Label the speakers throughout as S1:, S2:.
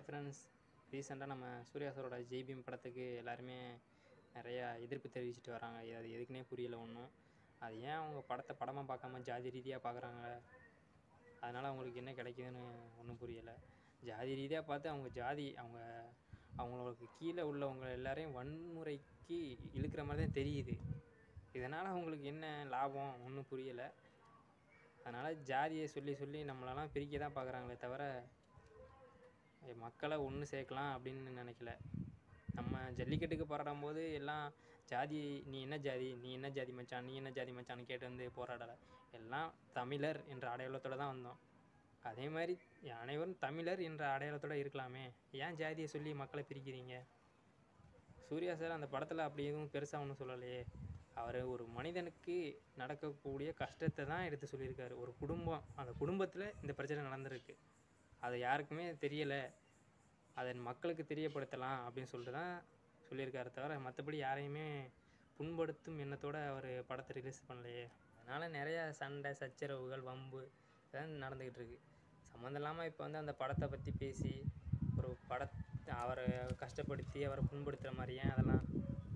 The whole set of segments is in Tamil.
S1: ஃப்ரெண்ட்ஸ் ரீசெண்டாக நம்ம சூர்யா சாரோட ஜெய்பீம் படத்துக்கு எல்லாருமே நிறையா எதிர்ப்பு தெரிவிச்சிட்டு வராங்க அது எதுக்குன்னே புரியல ஒன்றும் அது ஏன் அவங்க படத்தை படமாக பார்க்காம ஜாதி ரீதியாக பார்க்குறாங்க அதனால் அவங்களுக்கு என்ன கிடைக்குதுன்னு ஒன்றும் புரியலை ஜாதி ரீதியாக பார்த்து அவங்க ஜாதி அவங்க அவங்களுக்கு கீழே உள்ளவங்க எல்லாரையும் வன்முறைக்கு இழுக்கிற மாதிரி தான் தெரியுது இதனால் அவங்களுக்கு என்ன லாபம் ஒன்றும் புரியலை அதனால் ஜாதியை சொல்லி சொல்லி நம்மளெல்லாம் பிரிக்க தான் பார்க்குறாங்களே தவிர மக்களை ஒன்று சேர்க்கலாம் அப்படின்னு நினைக்கல நம்ம ஜல்லிக்கட்டுக்கு போராடும் போது எல்லாம் ஜாதி நீ என்ன ஜாதி நீ என்ன ஜாதி மச்சான் நீ என்ன ஜாதி மச்சான்னு கேட்டு வந்து போராடலை எல்லாம் தமிழர் என்ற அடையாளத்தோடு தான் வந்தோம் அதே மாதிரி அனைவரும் தமிழர் என்ற அடையாளத்தோடு இருக்கலாமே ஏன் ஜாதியை சொல்லி மக்களை பிரிக்கிறீங்க சூர்யா சார் அந்த படத்தில் அப்படி எதுவும் பெருசாக ஒன்றும் சொல்லலையே அவர் ஒரு மனிதனுக்கு நடக்கக்கூடிய கஷ்டத்தை தான் எடுத்து சொல்லியிருக்காரு ஒரு குடும்பம் அந்த குடும்பத்தில் இந்த பிரச்சனை நடந்திருக்கு அது யாருக்குமே தெரியலை அதை மக்களுக்கு தெரியப்படுத்தலாம் அப்படின்னு சொல்லிட்டு தான் சொல்லியிருக்காரு தவிர மற்றபடி யாரையுமே புண்படுத்தும் எண்ணத்தோடு அவர் படத்தை ரிலீஸ் பண்ணலையே அதனால் நிறையா சண்டை சச்சரவுகள் வம்பு இதெல்லாம் நடந்துக்கிட்டு இருக்கு சம்மந்தம் இல்லாமல் இப்போ வந்து அந்த படத்தை பற்றி பேசி ஒரு படத்தை அவரை கஷ்டப்படுத்தி அவரை புண்படுத்துகிற மாதிரி ஏன் அதெல்லாம்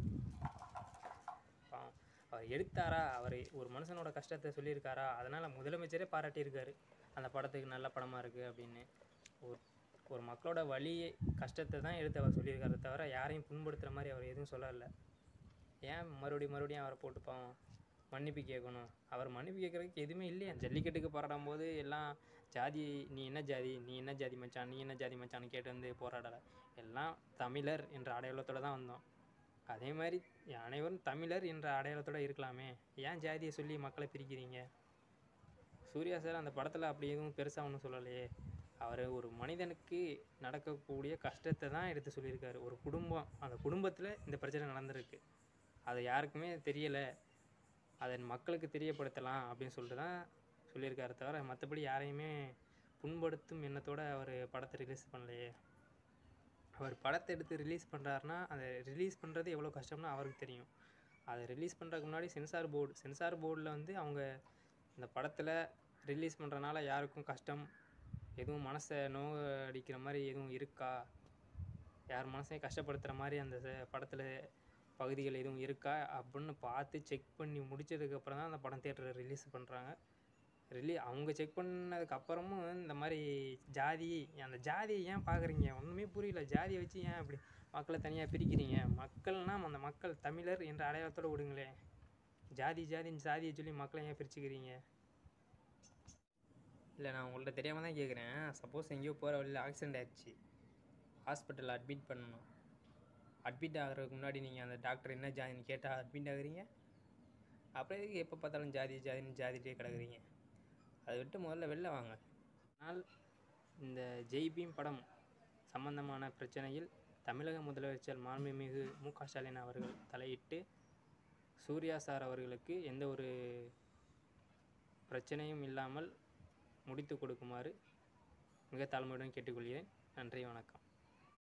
S1: பாவம். அவர் எடுத்தாரா அவர் ஒரு மனுஷனோட கஷ்டத்தை சொல்லியிருக்காரா அதனால் முதலமைச்சரே பாராட்டியிருக்காரு அந்த படத்துக்கு நல்ல படமாக இருக்குது அப்படின்னு ஒரு ஒரு மக்களோட வழியை கஷ்டத்தை தான் எடுத்து அவர் சொல்லியிருக்காரு தவிர யாரையும் புண்படுத்துகிற மாதிரி அவர் எதுவும் சொல்லலை ஏன் மறுபடியும் மறுபடியும் அவரை போட்டு பாவம் மன்னிப்பு கேட்கணும் அவர் மன்னிப்பு கேட்குறதுக்கு எதுவுமே இல்லையா ஜல்லிக்கட்டுக்கு போராடும் போது எல்லாம் ஜாதி நீ என்ன ஜாதி நீ என்ன ஜாதி மச்சான் நீ என்ன ஜாதி மச்சான்னு கேட்டு வந்து போராடலை எல்லாம் தமிழர் என்ற அடையாளத்தோடு தான் வந்தோம் அதே மாதிரி அனைவரும் தமிழர் என்ற அடையாளத்தோடு இருக்கலாமே ஏன் ஜாதியை சொல்லி மக்களை பிரிக்கிறீங்க சூர்யா சார் அந்த படத்தில் அப்படி எதுவும் பெருசாக ஒன்றும் சொல்லலையே அவர் ஒரு மனிதனுக்கு நடக்கக்கூடிய கஷ்டத்தை தான் எடுத்து சொல்லியிருக்காரு ஒரு குடும்பம் அந்த குடும்பத்தில் இந்த பிரச்சனை நடந்திருக்கு அது யாருக்குமே தெரியலை அதை மக்களுக்கு தெரியப்படுத்தலாம் அப்படின்னு சொல்லிட்டு தான் சொல்லியிருக்காரு தவிர மற்றபடி யாரையுமே புண்படுத்தும் எண்ணத்தோடு அவர் படத்தை ரிலீஸ் பண்ணலையே அவர் படத்தை எடுத்து ரிலீஸ் பண்ணுறாருனா அதை ரிலீஸ் பண்ணுறது எவ்வளோ கஷ்டம்னு அவருக்கு தெரியும் அதை ரிலீஸ் பண்ணுறதுக்கு முன்னாடி சென்சார் போர்டு சென்சார் போர்டில் வந்து அவங்க இந்த படத்தில் ரிலீஸ் பண்ணுறனால யாருக்கும் கஷ்டம் எதுவும் மனசை நோக அடிக்கிற மாதிரி எதுவும் இருக்கா யார் மனசையும் கஷ்டப்படுத்துகிற மாதிரி அந்த படத்தில் பகுதிகள் எதுவும் இருக்கா அப்படின்னு பார்த்து செக் பண்ணி முடிச்சதுக்கப்புறம் தான் அந்த படம் தேட்டரில் ரிலீஸ் பண்ணுறாங்க ரிலீ அவங்க செக் பண்ணதுக்கு அப்புறமும் இந்த மாதிரி ஜாதி அந்த ஜாதியை ஏன் பார்க்குறீங்க ஒன்றுமே புரியல ஜாதியை வச்சு ஏன் அப்படி மக்களை தனியாக பிரிக்கிறீங்க மக்கள்னால் அந்த மக்கள் தமிழர் என்ற அடையாளத்தோடு விடுங்களேன் ஜாதி ஜாதின்னு ஜாதியை சொல்லி மக்களை ஏன் பிரிச்சுக்கிறீங்க இல்லை நான் உங்கள்ட்ட தெரியாமல் தான் கேட்குறேன் சப்போஸ் எங்கேயோ போகிற வழியில் ஆக்சிடெண்ட் ஆயிடுச்சு ஹாஸ்பிட்டலில் அட்மிட் பண்ணணும் அட்மிட் ஆகிறதுக்கு முன்னாடி நீங்கள் அந்த டாக்டர் என்ன ஜாதின்னு கேட்டால் அட்மிட் ஆகுறீங்க அப்புறம் எதுக்கு எப்போ பார்த்தாலும் ஜாதி ஜாதின்னு ஜாதிட்டே கிடக்குறீங்க அதை விட்டு முதல்ல வெளில வாங்க ஆனால் இந்த ஜெய்பீம் படம் சம்பந்தமான பிரச்சனையில் தமிழக முதலமைச்சர் மாண்புமிகு மு க ஸ்டாலின் அவர்கள் தலையிட்டு சூர்யா சார் அவர்களுக்கு எந்த ஒரு பிரச்சனையும் இல்லாமல் முடித்து கொடுக்குமாறு மிக தாழ்மையுடன் கேட்டுக்கொள்கிறேன் நன்றி வணக்கம்